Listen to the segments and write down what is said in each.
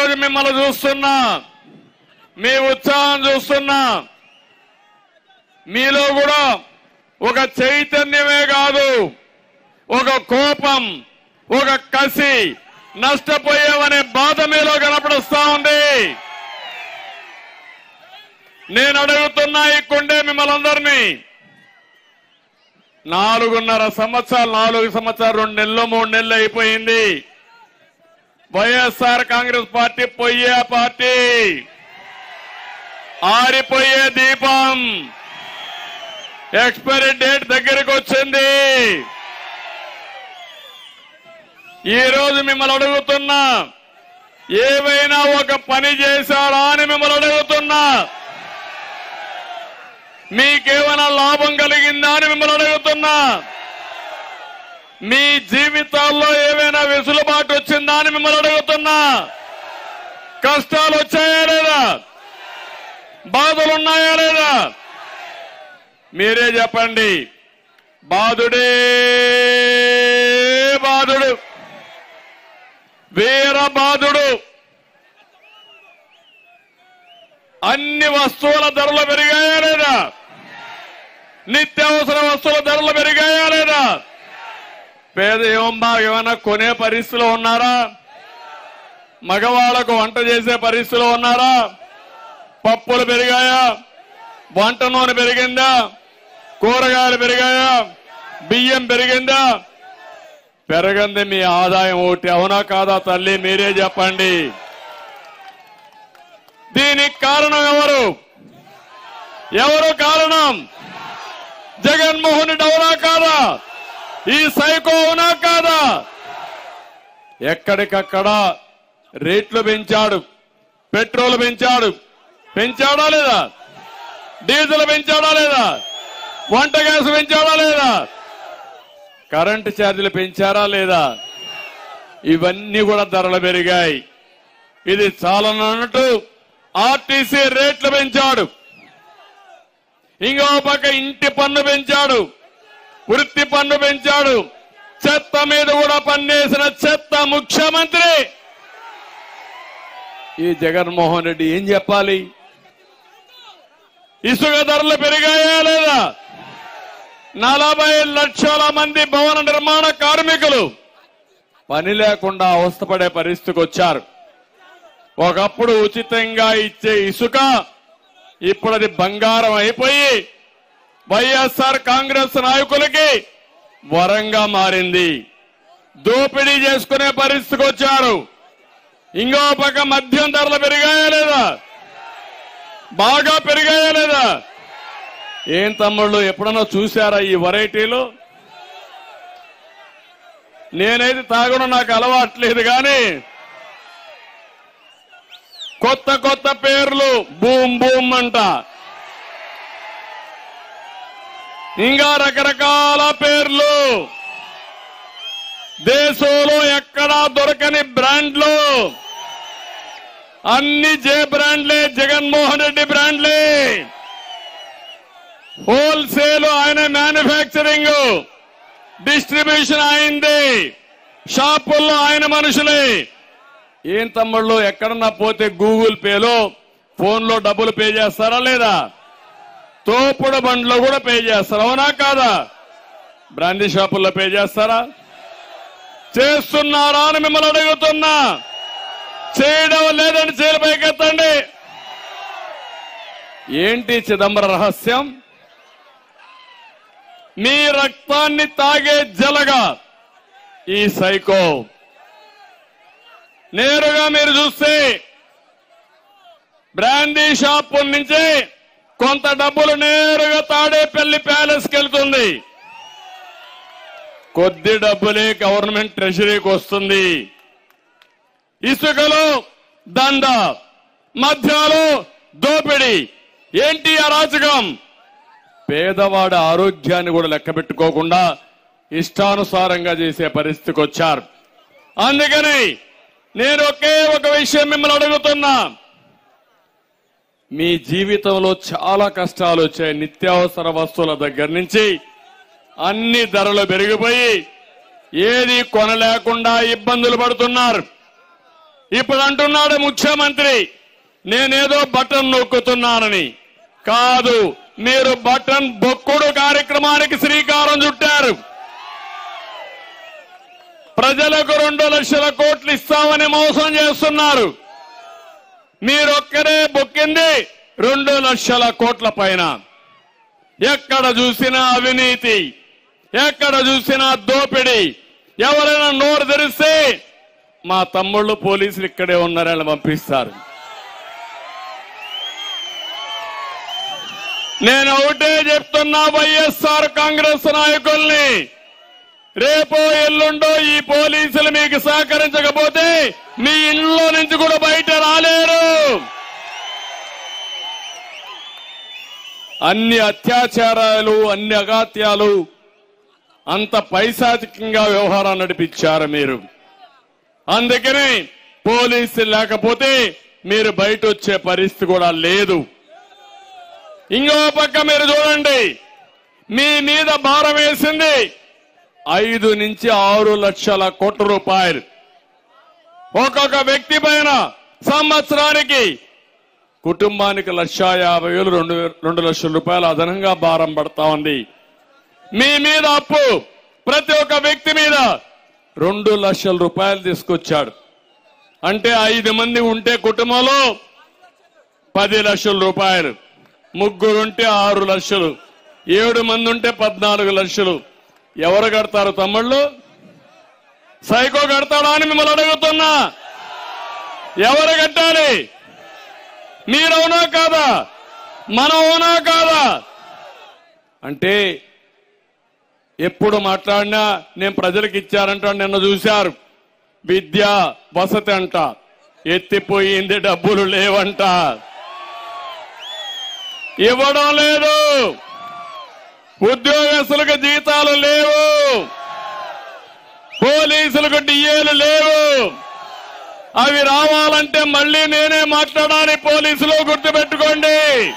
రోజు మిమ్మల్ని చూస్తున్నా మీ ఉత్సాహం చూస్తున్నా మీలో కూడా ఒక చైతన్యమే కాదు ఒక కోపం ఒక కసి నష్టపోయామనే బాధ మీలో కనపడుస్తా ఉంది నేను అడుగుతున్నా ఈ కొండే మిమ్మల్ని అందరినీ నాలుగున్నర సంవత్సరాలు నాలుగు సంవత్సరాలు రెండు నెలలు మూడు నెలలు అయిపోయింది వైఎస్ఆర్ కాంగ్రెస్ పార్టీ పొయ్యే పార్టీ ఆరిపోయే దీపం ఎక్స్పైరీ డేట్ దగ్గరికి వచ్చింది ఈ రోజు మిమ్మల్ని అడుగుతున్నా ఏవైనా ఒక పని చేశారా అని మిమ్మల్ని అడుగుతున్నా మీకేమైనా లాభం కలిగిందా అని మిమ్మల్ని అడుగుతున్నా మీ జీవితాల్లో ఏవైనా వెసులుబాటు వచ్చిందా అని మిమ్మల్ని అడుగుతున్నా కష్టాలు వచ్చాయా లేదా బాధలు ఉన్నాయా లేదా మీరే చెప్పండి బాధుడే బాధుడు వీర బాధుడు అన్ని వస్తువుల ధరలు పెరిగాయా లేదా నిత్యావసర వస్తువుల ధరలు పెరిగాయా లేదా పేద ఏమమ్మా ఏమైనా కొనే పరిస్థితిలో ఉన్నారా మగవాళ్లకు వంట చేసే పరిస్థితిలో ఉన్నారా పప్పులు పెరిగాయా వంట నూనె పెరిగిందా కూరగాయలు పెరిగాయా బియ్యం పెరిగిందా పెరగంది మీ ఆదాయం ఒకటి అవునా కాదా తల్లి మీరే చెప్పండి దీనికి కారణం ఎవరు ఎవరు కారణం జగన్మోహన్ రెడ్డి అవునా కాదా ఈ సైకో అవునా కాదా ఎక్కడికక్కడ రేట్లు పెంచాడు పెట్రోల్ పెంచాడు పెంచాడా లేదా డీజిల్ పెంచాడా లేదా వంట గ్యాస్ పెంచాడా లేదా కరెంటు ఛార్జీలు పెంచారా లేదా ఇవన్నీ కూడా ధరలు పెరిగాయి ఇది చాలనట్టు ఆర్టీసీ రేట్లు పెంచాడు ఇంకో పక్క ఇంటి పన్ను పెంచాడు వృత్తి పన్ను పెంచాడు చెత్త మీద కూడా పన్నేసిన చెత్త ముఖ్యమంత్రి ఈ జగన్మోహన్ రెడ్డి ఏం చెప్పాలి ఇసుక ధరలు పెరిగాయా లేదా నలభై లక్షల మంది భవన నిర్మాణ కార్మికులు పని లేకుండా అవస్థపడే పరిస్థితికి వచ్చారు ఒకప్పుడు ఉచితంగా ఇచ్చే ఇసుక ఇప్పుడు అది బంగారం అయిపోయి వైఎస్ఆర్ కాంగ్రెస్ నాయకులకి వరంగా మారింది దోపిడీ చేసుకునే పరిస్థితికి వచ్చారు ఇంకో పక్క మద్యం ధరలు పెరిగాయా లేదా బాగా పెరిగాయా లేదా ఏం తమ్ముళ్ళు ఎప్పుడన్నా చూశారా ఈ వెరైటీలు నేనైతే తాగడం నాకు అలవాట్లేదు కానీ కొత్త కొత్త పేర్లు బూమ్ బూమ్ అంట ఇంకా రకరకాల పేర్లు దేశంలో ఎక్కడా దొరకని బ్రాండ్లు అన్ని జే బ్రాండ్లే జగన్మోహన్ రెడ్డి బ్రాండ్లే హోల్సేల్ ఆయన మ్యానుఫ్యాక్చరింగ్ డిస్ట్రిబ్యూషన్ అయింది షాపుల్లో ఆయన మనుషులే ఏం తమ్ముళ్ళు ఎక్కడన్నా పోతే గూగుల్ పేలో ఫోన్ లో డబ్బులు పే చేస్తారా లేదా తోపుడు బండ్లో కూడా పే చేస్తారా అవునా కాదా బ్రాండీ షాపుల్లో పే చేస్తారా చేస్తున్నారా అని మిమ్మల్ని అడుగుతున్నా చేయడం లేదని చేలు పైకెత్తండి ఏంటి చిదంబర రహస్యం మీ రక్తాన్ని తాగే జలగా ఈ సైకో నేరుగా మీరు చూస్తే బ్రాందీ షాప్ నుంచి కొంత డబ్బులు నేరుగా తాడేపల్లి ప్యాలెస్ కి వెళ్తుంది కొద్ది డబ్బులే గవర్నమెంట్ ట్రెషరీకి వస్తుంది ఇసుకలో దంద మధ్యలో దోపిడీ ఏంటి అరాచకం పేదవాడి ఆరోగ్యాన్ని కూడా లెక్క పెట్టుకోకుండా ఇష్టానుసారంగా చేసే పరిస్థితికి వచ్చారు అందుకని నేను ఒకే ఒక విషయం మిమ్మల్ని అడుగుతున్నా మీ జీవితంలో చాలా కష్టాలు వచ్చాయి నిత్యావసర వస్తువుల దగ్గర నుంచి అన్ని ధరలు పెరిగిపోయి ఏది కొనలేకుండా ఇబ్బందులు పడుతున్నారు ఇప్పుడు అంటున్నాడు ముఖ్యమంత్రి నేనేదో బటన్ నొక్కుతున్నానని కాదు మీరు బటన్ బొక్కుడు కార్యక్రమానికి శ్రీకారం చుట్టారు ప్రజలకు రెండు లక్షల కోట్లు ఇస్తామని మోసం చేస్తున్నారు మీరొక్కరే బొక్కింది రెండు లక్షల కోట్ల పైన ఎక్కడ చూసినా అవినీతి ఎక్కడ చూసినా దోపిడీ ఎవరైనా నోరు తెరిస్తే మా తమ్ముళ్ళు పోలీసులు ఇక్కడే ఉన్నారని పంపిస్తారు నేను ఒకటే చెప్తున్నా వైఎస్ఆర్ కాంగ్రెస్ నాయకుల్ని రేపో ఎల్లుండో ఈ పోలీసులు మీకు సహకరించకపోతే మీ ఇంట్లో నుంచి కూడా బయట రాలేరు అన్ని అత్యాచారాలు అన్ని అగాత్యాలు అంత పైశాచికంగా వ్యవహారం నడిపించారు మీరు అందుకనే పోలీసులు లేకపోతే మీరు బయట వచ్చే పరిస్థితి కూడా లేదు ఇంకో పక్క మీరు చూడండి మీ మీద భారం వేసింది ఐదు నుంచి ఆరు లక్షల కోట్ల రూపాయలు ఒక్కొక్క వ్యక్తి పైన సంవత్సరానికి కుటుంబానికి లక్ష యాభై వేలు రెండు రెండు లక్షల రూపాయలు అదనంగా భారం పడతా ఉంది మీ మీద అప్పు ప్రతి ఒక్క వ్యక్తి మీద రెండు లక్షల రూపాయలు తీసుకొచ్చాడు అంటే ఐదు మంది ఉంటే కుటుంబంలో పది లక్షల రూపాయలు ముగ్గురుంటే ఆరు లక్షలు ఏడు మంది ఉంటే పద్నాలుగు లక్షలు ఎవరు కడతారు తమ్ముళ్ళు సైకో కడతాడా అని మిమ్మల్ని అడుగుతున్నా ఎవరు కట్టాలి మీరవునా కాదా మనం అవునా కాదా అంటే ఎప్పుడు మాట్లాడినా నేను ప్రజలకు ఇచ్చారంట నిన్న చూశారు విద్య వసతి అంట ఎత్తిపోయింది డబ్బులు లేవంట ఇవ్వడం లేదు ఉద్యోగస్తులకు జీతాలు లేవు పోలీసులకు డిఏలు లేవు అవి రావాలంటే మళ్ళీ నేనే మాట్లాడాలి పోలీసులు గుర్తుపెట్టుకోండి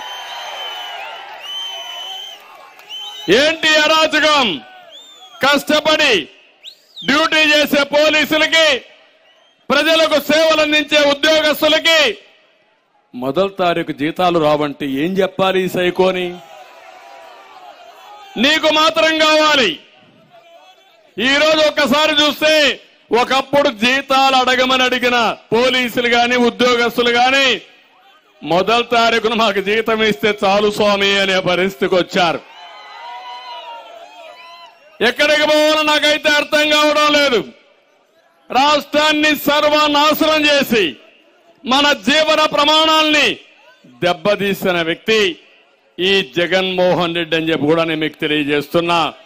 ఏంటి అరాచకం కష్టపడి డ్యూటీ చేసే పోలీసులకి ప్రజలకు సేవలు అందించే ఉద్యోగస్తులకి మొదటి తారీఖు జీతాలు రావంటే ఏం చెప్పాలి ఈ సైకోని నీకు మాత్రం కావాలి ఈ రోజు ఒక్కసారి చూస్తే ఒకప్పుడు జీతాలు అడగమని అడిగిన పోలీసులు గాని ఉద్యోగస్తులు గాని మొదటి తారీఖున మాకు జీతం ఇస్తే చాలు స్వామి అనే పరిస్థితికి వచ్చారు ఎక్కడికి పోవాలో నాకైతే అర్థం కావడం లేదు రాష్ట్రాన్ని సర్వనాశనం చేసి మన జీవన ప్రమాణాల్ని దెబ్బతీసిన వ్యక్తి ఈ జగన్మోహన్ రెడ్డి అని చెప్పి కూడా నేను మీకు తెలియజేస్తున్నా